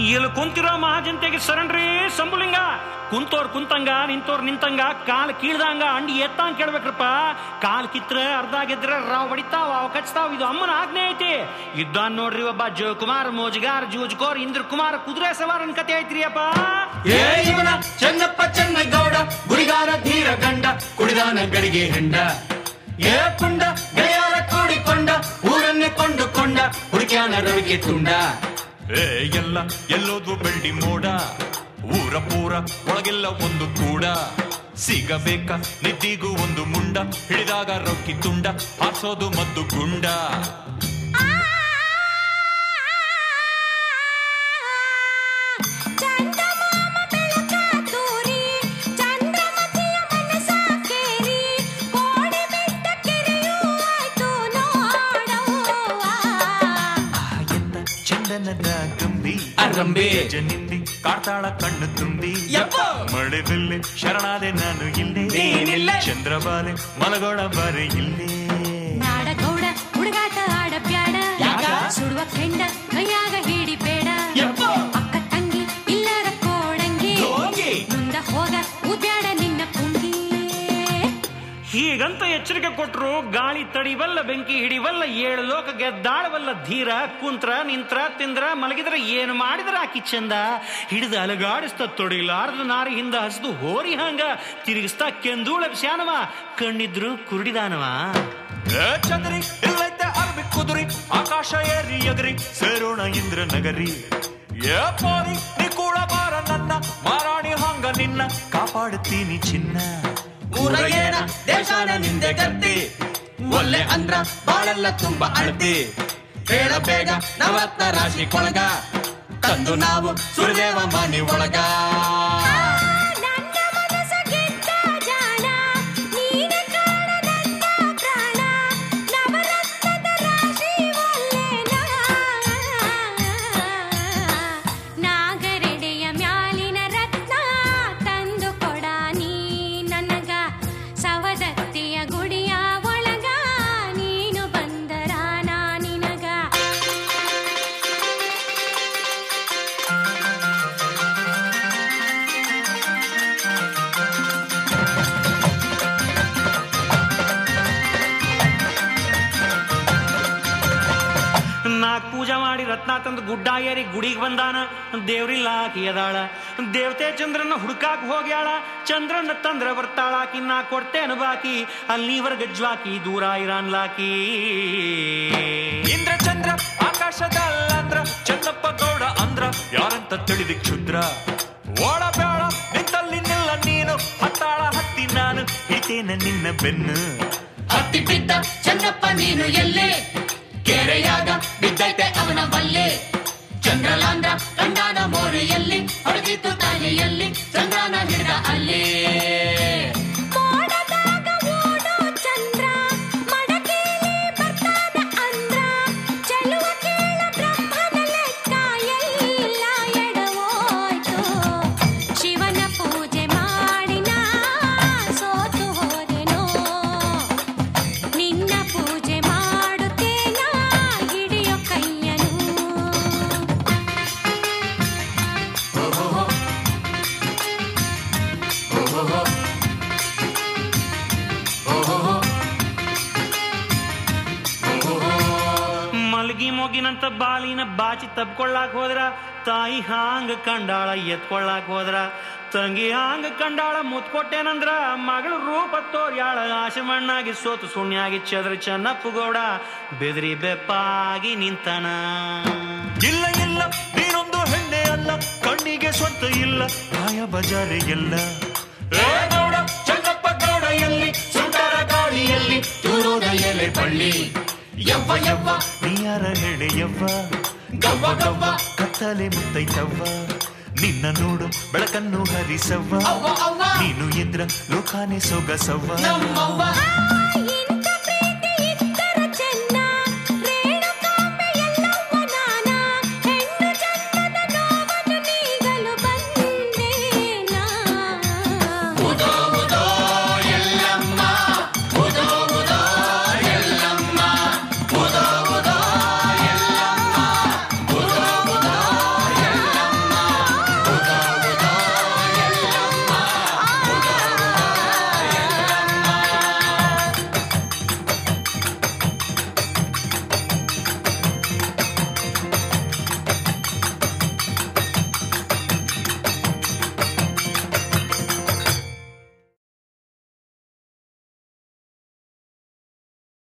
ಇಲ್ಲಿ ಕುಂತಿರೋ ಮಹಾಜನತೆಗೆ ಸರಣ್ರಿ ಸಂಬುಲಿಂಗ ಕುಂತೋರ್ ಕುಂತಂಗ ನಿಂತೋರ್ ನಿಂತಂಗ ಕಾಲ್ ಕೀಳ್ದಂಗ ಅಂಡಿ ಎತ್ತಂಗ್ ಕೇಳ್ಬೇಕ್ರಪ್ಪ ಕಾಲ್ ಕಿತ್ರ ಅರ್ಧ ಗೆದ್ರ ರಾವ್ ಬಡಿತಾವ್ ಅವ್ ಕಚ್ತಾವ್ ಇದು ಅಮ್ಮನ ಆಜ್ಞೆ ಐತಿ ಇದ್ದಾನ್ ನೋಡ್ರಿ ಒಬ್ಬ ಜಯಕುಮಾರ್ ಮೋಜ್ಗಾರ್ ಜೂಜ್ಕೋರ್ ಇಂದ್ರ ಕುಮಾರ್ ಕುದುರೆ ಸವಾರನ್ ಕತೆ ಐತ್ರಿ ಅಪ್ಪ ಏ ಇವನ ಚೆನ್ನಪ್ಪ ಚೆನ್ನಗೌಡ ಗುಡಿಗಾರ ಧೀರ ಗಂಡ ಕುಡಿದಾನ ಗಡಿಗೆ ಹೆಂಡ ಏ ಪುಂಡ ಗೆಳೆಯರ ಕೂಡಿಕೊಂಡ ಊರನ್ನೇ ಕೊಂಡುಕೊಂಡ ಹುಡುಕ್ಯಾನ ರವಿಗೆ ತುಂಡ ಏ ಎಲ್ಲ ಎಲ್ಲೋದು ಬೆಳ್ಳಿ ಮೋಡ ಊರ ಪೂರ ಒಳಗೆಲ್ಲ ಒಂದು ಕೂಡ ಸಿಗಬೇಕ ನಿದ್ದಿಗೂ ಒಂದು ಮುಂಡ ಹಿಡಿದಾಗ ರೊಕ್ಕಿ ತುಂಡ ಹಾಸೋದು ಮದ್ದು ಗುಂಡ ಚಂದಮಾಮ ಬೆಳಕ ತೂರಿ ಚಂದ್ರಮತಿಯ ಮನಸ ಕೇರಿ ಕೋಡಿ ಬಿಟ್ಟ ಕೆರೆಯೂ ಆಯ್ತು ನೋಡವ್ವ ಎನ್ನ ಚಂದನದ ಗಂಬಿ ಅರಂಬೆ. ಜನಿಂದಿ ಕಾಡ್ತಾಳ ಕಣ್ಣು ತುಂಬಿ ಯಪ್ಪ. ಮಳೆ ಬೆಲ್ಲೆ ಶರಣಾದೆ ನಾನು ಇಲ್ಲೇ ನೀನಿಲ್ಲೇ. ಚಂದ್ರಬಾಲೆ ಮಲಗೋಳ ಬಾರೆ ಇಲ್ಲೇ ನಾಡಗೌಡ ಹುಡುಗಾಟ ಆಡಬ್ಯಾಡ ಯಾಕ? ಸುಡುವ ಕೆಂಡ ಕೈಯಾಗ ಹಿಡಿಬೇಡ ಯಪ್ಪ. ಅಕ್ಕ ತಂಗಿ ಇಲ್ಲರ ಕೋಡಂಗಿ ಹೋಗಿ. ಮುಂದ ಹೋಗ ಉದ್ಯಾಡ ನಿನ್ನ ಪುಂಗಿ ಹೀಗಂತ ಎಚ್ಚರಿಕೆ ಕೊಟ್ರು ಗಾಳಿ ತಡಿವಲ್ಲ ಬೆಂಕಿ ಹಿಡಿವಲ್ಲ ಏಳು ಲೋಕ ಗೆದ್ದಾಳವಲ್ಲ ಧೀರ ಕುಂತ್ರ ನಿಂತ್ರ ತಿಂದ್ರ ಮಲಗಿದ್ರ ಏನು ಮಾಡಿದ್ರ ಆಕಿ ಚಂದ ಹಿಡಿದ ಅಲಗಾಡಿಸ್ತ ತೊಡಿಲಾರ್ದ ನಾರಿ ಹಿಂದ ಹಸ್ದು ಹೋರಿ ಹಂಗ ತಿರುಗಿಸ್ತಾ ಕೆಂದೂಳ ಶಾನವ ಕಣ್ಣಿದ್ರು ಕುರುಡಿದಾನವ ಏ ಚಂದ್ರಿ ಇಲ್ಲೈತೆ ಅರ್ಬಿ ಕುದುರಿ ಆಕಾಶ ಏರಿ ಎಗರಿ ಸೇರೋಣ ಇಂದ್ರ ನಗರಿ ಏ ಪೋರಿ ನೀ ಕೂಡ ಬಾರ ನನ್ನ ಮಾರಾಣಿ ಹಂಗ ನಿನ್ನ ಕಾಪಾಡುತ್ತೀನಿ ಚಿನ್ನ ಊರ ಏನ ದೇಶಾನ ನಿಂದೆ ಗತ್ತಿ ಒಲ್ಲೆ ಅಂದ್ರ ಬಾಳೆಲ್ಲ ತುಂಬಾ ಅಳತಿ ಹೇಳಬೇಡ ನವರತ್ನ ರಾಶಿ ಕೊಳಗ ತಂದು ನಾವು ಸುರದೇವ ಮನೆ ಒಳಗ ನನ್ನ ಮನಸ ಗೆದ್ದ ಜಾಣ ನೀನೆ ಕಾಣ ನನ್ನ ಪ್ರಾಣ ನವರತ್ನದ ರಾಶಿ ಒಲ್ಲೆನ ನಾಗರೆಡೆಯ ಮ್ಯಾಲಿನ ರತ್ನ ತಂದು ಕೊಡ ನೀ ನನಗ ಸವದತ್ತಿಯ ಗುಡಿಯ ಒಳಗ ನೀನು ಬಂದರ ನಾ ನಿನಗ ನಾಕ್ ಪೂಜಾ ಮಾಡಿ ರತ್ನ ತಂದು ಗುಡ್ಡ ಏರಿ ಗುಡಿಗೆ ಬಂದಾನ ದೇವ್ರಿಲ್ಲ ಆಕಿ ಅದಾಳ ದೇವತೆ ಚಂದ್ರನ ಹುಡುಕಾಕ್ ಹೋಗ್ಯಾಳ ಚಂದ್ರನ ತಂದ್ರ ಬರ್ತಾಳ ಆಕಿ ನಾ ಕೊಡ್ತೇನು ಬಾಕಿ ಅಲ್ಲಿವರೆಗ ಗಜ್ವಾಕಿ ದೂರ ಇರಾನ್ಲಾಕಿ ಇಂದ್ರ ಚಂದ್ರ ಆಕಾಶದಲ್ಲಂದ್ರ ಚಂದಪ್ಪ ಗೌಡ ಅಂದ್ರ ಯಾರಂತ ತಿಳಿದಿ ಕ್ಷುದ್ರ ಓಡ ಬೇಡ ನಿಂತಲ್ಲಿ ನಿಲ್ಲ ನೀನು ಹತ್ತಾಳ ಹತ್ತಿ ನಾನು ಹಿಡಿತೇನ ನಿನ್ನ ಬೆನ್ನು ಹತ್ತಿ ಬಿದ್ದ ಚಂದ್ರಪ್ಪ ನೀನು ಎಲ್ಲೇ ಕೆರೆಯಾಗ ಬಿದ್ದೈತೆ ಅವನ ಬಲ್ಲೆ ಚಂದ್ರಲಾಂದ್ರ ಕಂಡಾನ ಮೋರಿಯಲ್ಲಿ ಹೊಡೆದಿತ್ತು ತಾಲಿಯಲ್ಲಿ ಚಂದ್ರನ ಹಿಡಿದ ಅಲ್ಲೇ ಮೋಡದಾಗ ಓಡೋ ಚಂದ್ರ ಮಡಕೇಲಿ ಬರ್ತಾನ ಅಂದ್ರ ಚೆಲುವ ಕೇಳ ಬ್ರಹ್ಮನ ಲೆಕ್ಕ ಎಲ್ಲ ಎಡವೋಯ್ತು ಶಿವನ ಪೂಜೆ ಮಾಡಿನ ಸೋತು ಹೋದೆನೋ ನಿನ್ನ ಪೂಜೆ ಮಾಡುತ್ತೇನ ಹಿಡಿಯೋ ಕೈಯನು ಮಲ್ಗಿ ಮೊಗಿನಂತ ಬಾಲಿನ ಬಾಚಿ ತಬ್ಕೊಳ್ಳಾಕ್ ಹೋದ್ರ ತಾಯಿ ಹಾಂಗ ಕಂಡಾಳ ಎತ್ಕೊಳ್ಳಾಕ್ ಹೋದ್ರ ತಂಗಿ ಹಾಂಗ ಕಂಡಾಳ ಮುತ್ಕೊಟ್ಟೇನಂದ್ರ ಮಗಳು ರೂಪ ತೋರ್ಯಾಳ ಆಶೆ ಮಣ್ಣಾಗಿ ಸೋತು ಸುಣ್ಯಾಗಿ ಚದ್ರ ಚೆನ್ನಪ್ಪು ಗೌಡ ಬೆದರಿ ಬೆಪ್ಪಾಗಿ ನಿಂತನ ಇಲ್ಲ ಇಲ್ಲ ನೀನೊಂದು ಹೆಣ್ಣೆ ಅಲ್ಲ ಕಣ್ಣಿಗೆ ಸ್ವಂತ ಇಲ್ಲ ಕಾಯ ಬಜಾರೆ ಎಲ್ಲ ಏ ಗೌಡ ಚಂದ್ರಪ್ಪ ಗೌಡ ಎಲ್ಲಿ ಸುಂದರ ಗಾಳಿಯಲ್ಲಿ ತೂರೋದ ಎಲೆ ಬಳ್ಳಿ ಯವ್ವ ಯವ್ವ ನೀಯಾರ ಹೆಳೆಯವ್ವ ಗವ್ವ ಗವ್ವ ಕತ್ತಲೆ ಮುತ್ತೈತವ್ವ ನಿನ್ನ ನೋಡು ಬೆಳಕನ್ನು ಹರಿಸವ್ವ ಅವ್ವ ಅವ್ವ ನೀನು ಎದ್ರ ಲೋಕಾನೆ ಸೊಗಸವ್ವ ನಮ್ಮವ್ವ ಆ